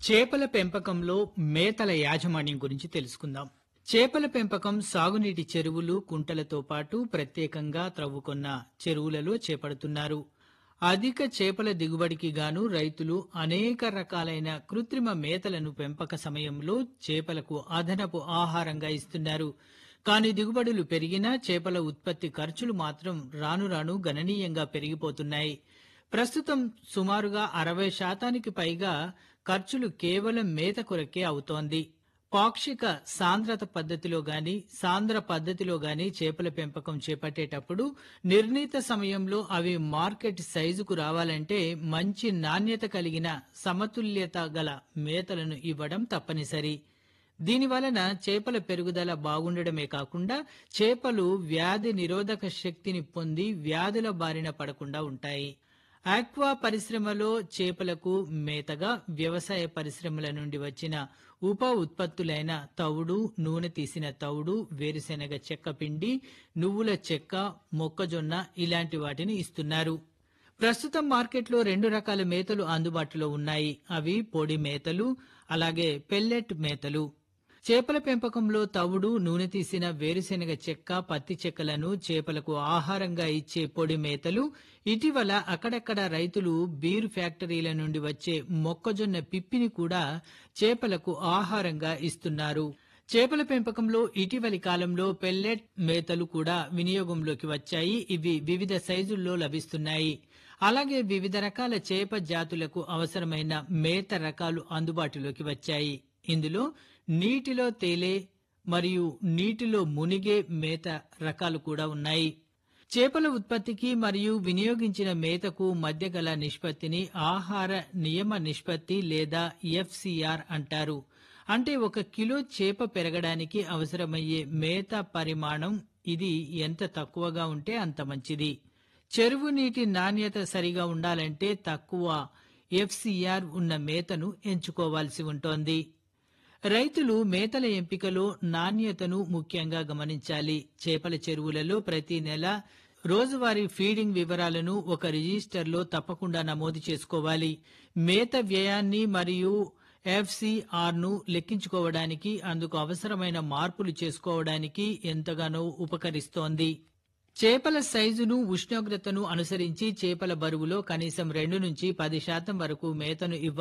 చేపల పెంపకంలో మేతల యాజమాన్యం గురించి తెలుసుకుందాం చేపల పెంపకం సాగునీటి చెరువులు కుంటలతో పాటు ప్రత్యేకంగా త్రవ్వుకున్న చెరువులలో చేపడుతున్నారు అధిక చేపల దిగుబడికి గాను రైతులు అనేక రకాలైన కృత్రిమ మేతలను పెంపక సమయంలో చేపలకు అదనపు ఆహారంగా ఇస్తున్నారు కానీ దిగుబడులు పెరిగినా చేపల ఉత్పత్తి ఖర్చులు మాత్రం రాను రాను గణనీయంగా పెరిగిపోతున్నాయి ప్రస్తుతం సుమారుగా అరవై శాతానికి పైగా ఖర్చులు కేవలం మేత కొరకే అవుతోంది పాక్షిక సాంద్రత పద్ధతిలో గాని సాంద్ర పద్ధతిలో గాని చేపల పెంపకం చేపట్టేటప్పుడు నిర్ణీత సమయంలో అవి మార్కెట్ సైజుకు రావాలంటే మంచి నాణ్యత కలిగిన సమతుల్యత గల మేతలను ఇవ్వడం తప్పనిసరి దీని వలన చేపల పెరుగుదల బాగుండడమే కాకుండా చేపలు వ్యాధి నిరోధక శక్తిని పొంది వ్యాధుల బారిన పడకుండా ఉంటాయి ఆక్వా పరిశ్రమలో చేపలకు మేతగా వ్యవసాయ పరిశ్రమల నుండి వచ్చిన ఉప ఉత్పత్తులైన తవుడు నూనె తీసిన తవుడు వేరుశెనగ చెక్క పిండి నువ్వుల చెక్క మొక్కజొన్న ఇలాంటి వాటిని ఇస్తున్నారు ప్రస్తుతం మార్కెట్లో రెండు రకాల మేతలు అందుబాటులో ఉన్నాయి అవి పొడి మేతలు అలాగే పెల్లెట్ మేతలు చేపల పెంపకంలో తవుడు నూనె తీసిన వేరుశెనగ చెక్క పత్తి చెక్కలను చేపలకు ఆహారంగా ఇచ్చే పొడి మేతలు ఇటీవల అక్కడక్కడ రైతులు బీర్ ఫ్యాక్టరీల నుండి వచ్చే మొక్కజొన్న పిప్పిని కూడా చేపలకు ఆహారంగా ఇస్తున్నారు చేపల పెంపకంలో ఇటీవలి కాలంలో పెల్లెట్ మేతలు కూడా వినియోగంలోకి వచ్చాయి ఇవి వివిధ సైజుల్లో లభిస్తున్నాయి అలాగే వివిధ రకాల చేప జాతులకు అవసరమైన మేత రకాలు అందుబాటులోకి వచ్చాయి ఇందులో నీటిలో తేలే మరియు నీటిలో మునిగే మేత రకాలు కూడా ఉన్నాయి చేపల ఉత్పత్తికి మరియు వినియోగించిన మేతకు మధ్య గల నిష్పత్తిని ఆహార నియమ నిష్పత్తి లేదా ఎఫ్సిఆర్ అంటారు అంటే ఒక కిలో చేప పెరగడానికి అవసరమయ్యే మేత పరిమాణం ఇది ఎంత తక్కువగా ఉంటే అంత మంచిది చెరువు నీటి నాణ్యత సరిగా ఉండాలంటే తక్కువ ఎఫ్సిఆర్ ఉన్న మేతను ఎంచుకోవాల్సి ఉంటోంది రైతులు మేతల ఎంపికలో నాణ్యతను ముఖ్యంగా గమనించాలి చేపల చెరువులలో ప్రతి నెల రోజువారీ ఫీడింగ్ వివరాలను ఒక రిజిస్టర్లో తప్పకుండా నమోదు చేసుకోవాలి మేత వ్యయాన్ని మరియు ఎఫ్సిఆర్ ను లెక్కించుకోవడానికి అందుకు అవసరమైన మార్పులు చేసుకోవడానికి ఎంతగానో ఉపకరిస్తోంది చేపల సైజును ఉష్ణోగ్రతను అనుసరించి చేపల బరువులో కనీసం రెండు నుంచి పది శాతం వరకు మేతను ఇవ్వ